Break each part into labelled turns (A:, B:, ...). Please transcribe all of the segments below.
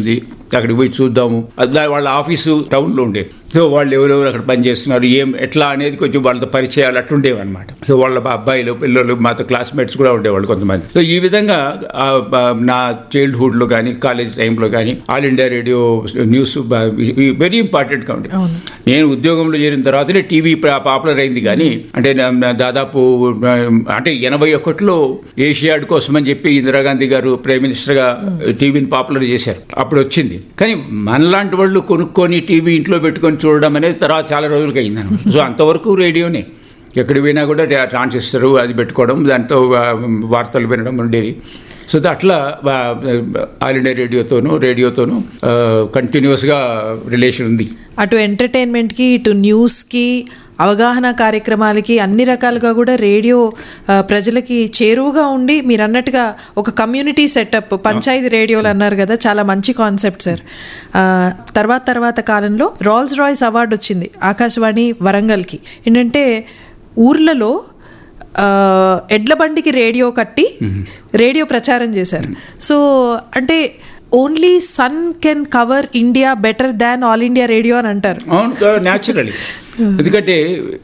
A: ఉంది అక్కడికి పోయి చూద్దాము అట్లా వాళ్ళ ఆఫీసు టౌన్లో ఉండేది సో వాళ్ళు ఎవరెవరు అక్కడ పనిచేస్తున్నారు ఏం ఎట్లా అనేది కొంచెం వాళ్ళతో పరిచయాలు అట్లుండేవి అనమాట సో వాళ్ళ అబ్బాయిలు పిల్లలు మాతో క్లాస్మేట్స్ కూడా ఉండేవాళ్ళు కొంతమంది సో ఈ విధంగా ఆ, ఆ, నా చైల్డ్హుడ్లో కానీ కాలేజ్ టైంలో కానీ all India radio news very ఇంపార్టెంట్గా ఉండేది
B: అవును.
A: నేను ఉద్యోగంలో చేరిన తర్వాతనే టీవీ పాపులర్ అయింది కానీ అంటే నా- నా దాదాపు ఆ, అంటే ఎనభై ఒకటిలో ఏషియాడ్ కోసం అని చెప్పి ఇందిరాగాంధీ గారు ప్రైమ్ మినిస్టర్ గా టీవీని పాపులర్ చేశారు అప్పుడు వచ్చింది కానీ మనలాంటి వాళ్ళు కొనుక్కొని టీవీ ఇంట్లో పెట్టుకొని చూడడం అనేది తర్వాత చాలా రోజులకి అయింది సో అంతవరకు రేడియోనే ఎక్కడికి పోయినా కూడా ట్రాన్సిస్టర్ అది పెట్టుకోవడం దాంతో ఆ, వార్తలు వినడం ఉండేది సో అట్లా ఆ, ఆల్ ఇండియా రేడియోతోనూ రేడియోతోనూ కంటిన్యూస్గా రిలేషన్ ఉంది
B: అటు ఎంటర్టైన్మెంట్కి ఇటు న్యూస్కి అవగాహన కార్యక్రమాలకి అన్ని రకాలుగా కూడా రేడియో ఆ, ప్రజలకి చేరువుగా ఉండి మీరు అన్నట్టుగా ఒక కమ్యూనిటీ సెటప్ పంచాయతీ రేడియోలు అన్నారు కదా చాలా మంచి కాన్సెప్ట్ సార్ ఆ, తర్వాత తర్వాత కాలంలో రాల్స్ రాయ్స్ అవార్డు వచ్చింది ఆకాశవాణి వరంగల్కి ఏంటంటే ఊర్లలో ఆ, ఎడ్ల బండికి రేడియో కట్టి రేడియో ప్రచారం చేశారు సో అంటే only sun can cover India better than all India radio అని అంటారు
A: అవును న్యాచురలీ ఎందుకంటే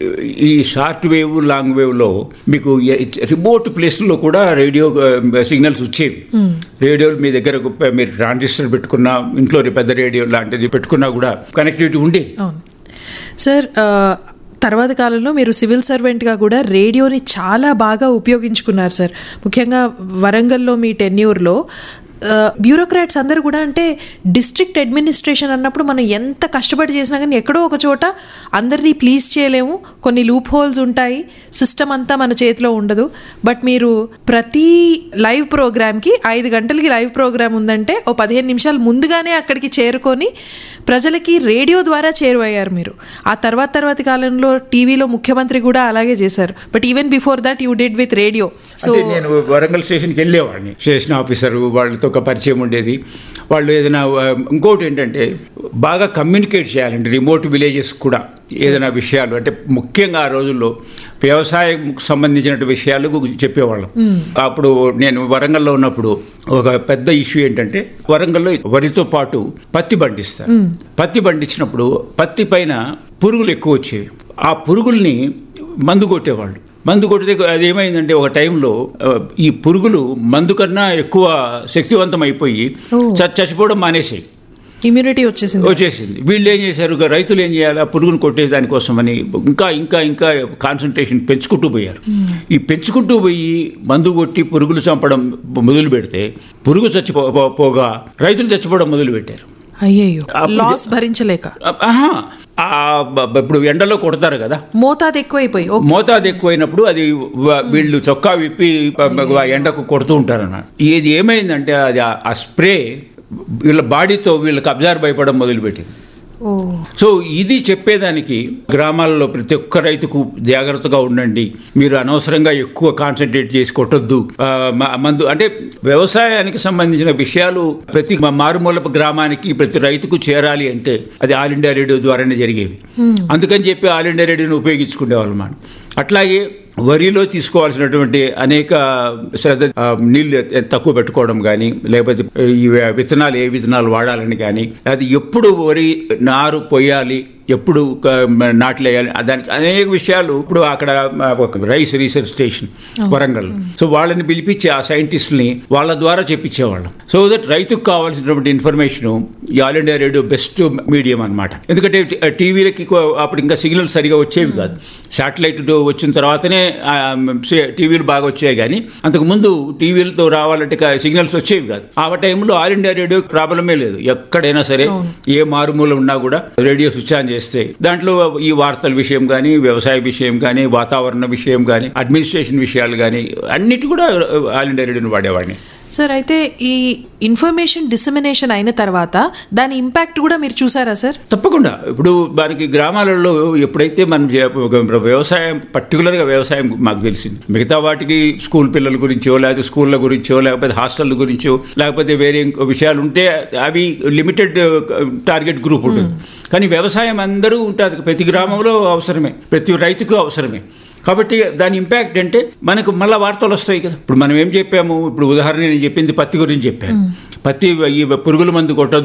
A: ఈ షార్ట్ వేవ్ లాంగ్ వేవ్లో మీకు రిమోట్ ప్లేస్లో కూడా రేడియో సిగ్నల్స్ వచ్చేవి రేడియోలు మీ దగ్గర ఒక- మీరు ట్రాన్సిస్టర్ పెట్టుకున్నా ఇంట్లో పెద్ద రేడియో లాంటిది పెట్టుకున్నా కూడా కనెక్టివిటీ ఉండేది
B: అవును సార్ ఆ, తర్వాత కాలంలో మీరు సివిల్ సర్వెంట్గా కూడా రేడియోని చాలా బాగా ఉపయోగించుకున్నారు సార్ ముఖ్యంగా వరంగల్లో మీ టెన్యూర్లో బ్యూరోక్రాట్స్ అందరూ కూడా అంటే డిస్ట్రిక్ట్ అడ్మినిస్ట్రేషన్ అన్నప్పుడు మనం ఎంత కష్టపడి చేసినా కానీ ఎక్కడో ఒక చోట అందరినీ ప్లీజ్ చేయలేము కొన్ని లూప్ హోల్స్ ఉంటాయి సిస్టమ్ అంతా మన చేతిలో ఉండదు బట్ మీరు ప్రతి లైవ్ ప్రోగ్రామ్కి ఐదు గంటలకి లైవ్ ప్రోగ్రామ్ ఉందంటే ఓ పదిహేను నిమిషాలు ముందుగానే అక్కడికి చేరుకొని ప్రజలకి రేడియో ద్వారా చేరువయ్యారు మీరు ఆ తర్వాత తర్వాత కాలంలో టీవీలో ముఖ్యమంత్రి కూడా అలాగే చేశారు but even before that you did with radio so
A: అంటే నేను వరంగల్ స్టేషన్కి వెళ్ళేవాడిని స్టేషన్ ఆఫీసర్ వాళ్ళతో ఒక పరిచయం ఉండేది వాళ్ళు ఏదైనా ఆ, ఇంకోటి ఏంటంటే బాగా కమ్యూనికేట్ చేయాలండి రిమోట్ విలేజెస్ కూడా ఏదైనా విషయాలు అంటే ముఖ్యంగా ఆ రోజుల్లో వ్యవసాయం సంబంధించిన విషయాలు చెప్పేవాళ్ళం అప్పుడు నేను వరంగల్లో ఉన్నప్పుడు ఒక పెద్ద ఇష్యూ ఏంటంటే వరంగల్లో వరితో పాటు పత్తి పండిస్తారు పత్తి పండించినప్పుడు పత్తి పైన పురుగులు ఎక్కువ వచ్చేవి ఆ పురుగుల్ని మందు కొట్టేవాళ్ళు మందు కొడితే అది ఏమైందంటే ఒక టైంలో ఆ, ఈ పురుగులు మందు కన్నా ఎక్కువ శక్తివంతం అయిపోయి చ- చచ్చిపోవడం మానేసాయి
B: ఇమ్యూనిటీ వచ్చేసింది
A: వచ్చేసింది వీళ్ళు ఏం చేశారు ఇక రైతులు ఏం చేయాలి ఆ పురుగును కొట్టే దానికోసమని ఇంకా ఇంకా ఇంకా కాన్సన్ట్రేషన్ పెంచుకుంటూ పోయారు ఈ పెంచుకుంటూ పోయి మందు కొట్టి పురుగులు చంపడం మొదలు పెడితే పురుగు చచ్చిపో పో- పోగా రైతులు చచ్చిపోవడం మొదలు పెట్టారు
B: అయ్యయ్యో
A: అప్పుడు-
B: లాస్ భరించలేక
A: ఆహా ఆ బ- బ- ఇప్పుడు ఎండలో కొడతారు కదా
B: మోతాదు ఎక్కువైపోయి ఓ
A: మోతాదు ఎక్కువైనప్పుడు అది వ- వీళ్ళు చొక్కా విప్పి ప- ప- ఎండకు కొడుతూ ఉంటారన్న ఇది ఏమైందంటే అది ఆ- ఆ స్ప్రే వీళ్ళ బాడీతో వీళ్ళకి అబ్జర్వ్ అయిపోవడం మొదలుపెట్టింది
B: ఓ
A: సో ఇది చెప్పేదానికి గ్రామాల్లో ప్రతి ఒక్క రైతుకు జాగ్రత్తగా ఉండండి మీరు అనవసరంగా ఎక్కువ కాన్సన్ట్రేట్ చేసి కొట్టొద్దు ఆ, మ- మందు అంటే వ్యవసాయానికి సంబంధించిన విషయాలు ప్రతి మ- మారుమూల గ్రామానికి ప్రతి రైతుకు చేరాలి అంటే అది ఆల్ ఇండియా రేడియో ద్వారానే జరిగేవి అందుకని చెప్పి ఆల్ ఇండియా రేడియోని ఉపయోగించుకునేవాళ్ళు మనం అట్లాగే వరిలో తీసుకోవాల్సినటువంటి అనేక శ్రద్ధ ఆ, నీళ్లు ఎ- తక్కువ పెట్టుకోవడం కానీ లేకపోతే ఈ విత్తనాలు ఏ విత్తనాలు వాడాలని కానీ అది ఎప్పుడు వరి నారు పొయ్యాలి ఎప్పుడు క- నాట్లు వేయాలి దానికి అనేక విషయాలు ఇప్పుడు అక్కడ ఆ, ఒక rice research station Warangal so వాళ్ళని పిలిపించి ఆ సైంటిస్ట్ని వాళ్ళ ద్వారా చెప్పించేవాళ్ళం సో దట్ రైతుకు కావాల్సినటువంటి ఇన్ఫర్మేషన్ ఈ all India radio best medium అన్నమాట ఎందుకంటే టీవీలకి అప్పుడు ఇంకా సిగ్నల్స్ సరిగా వచ్చేవి కాదు శాటిలైట్ వచ్చిన తర్వాతనే ఆ, సే- టీవీలు బాగా వచ్చాయి కానీ అంతకుముందు టీవీలతో రావాలంటే కా- సిగ్నల్స్ వచ్చేవి కాదు ఆ టైంలో ఆల్ ఇండియా రేడియో ప్రాబ్లమే లేదు ఎక్కడైనా సరే ఏ మారుమూల ఉన్నా కూడా రేడియో స్విచ్ ఆన్ చేస్తే దాంట్లో ఈ వార్తల విషయం కానీ వ్యవసాయ విషయం కానీ వాతావరణ విషయం కానీ అడ్మినిస్ట్రేషన్ విషయాలు కానీ అన్నిటి కూడా ఆల్ ఇండియా రేడియోని వాడేవాడిని
B: సార్ అయితే ఈ ఇన్ఫర్మేషన్ డిసమినేషన్ అయిన తర్వాత దాని ఇంపాక్ట్ కూడా మీరు చూసారా సార్
A: తప్పకుండా ఇప్పుడు మనకి గ్రామాలలో ఎప్పుడైతే మనం చే- ఒక వ్యవసాయం పర్టికులర్గా వ్యవసాయం మాకు తెలిసింది మిగతా వాటికి స్కూల్ పిల్లల గురించో లేకపోతే స్కూళ్ళ గురించో లేకపోతే హాస్టల్ గురించో లేకపోతే వేరే ఇంకో విషయాలు ఉంటే అవి లిమిటెడ్ టార్గెట్ గ్రూప్ ఉంటుంది కానీ వ్యవసాయం అందరూ ఉంటుంది ప్రతి గ్రామంలో అవసరమే ప్రతి రైతుకు అవసరమే కాబట్టి దాని ఇంపాక్ట్ అంటే మనకు మళ్ళీ వార్తలు వస్తాయి కదా ఇప్పుడు మనం ఏం చెప్పాము ఇప్పుడు ఉదాహరణ నేను చెప్పింది పత్తి గురించి చెప్పాను పత్తి ఈ పురుగుల మందు కొట్టొద్దు